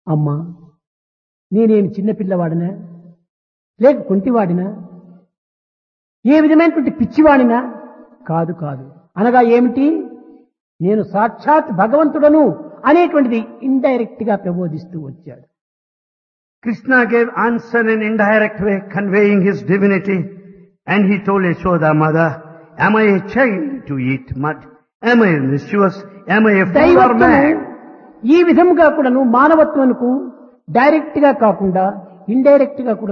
అమ్మా నేనేమి చిన్నపిల్లవాడినా లేక కుంటివాడినా ఏ విధమైనటువంటి పిచ్చివాడినా కాదు కాదు అనగా ఏమిటి నేను సాక్షాత్ భగవంతుడను అనేటువంటిది ఇండైరెక్ట్ గా ప్రబోధిస్తూ వచ్చాడు Krishna gave answer in indirect way, conveying his divinity. And he told Yashoda mother, am I a child to eat mud? Am I mischievous? Am I a fool or దైవత్వము mad? ఈ విధంగా కూడాను మానవత్వమునకు direct గా కాకుండా indirect గా కూడా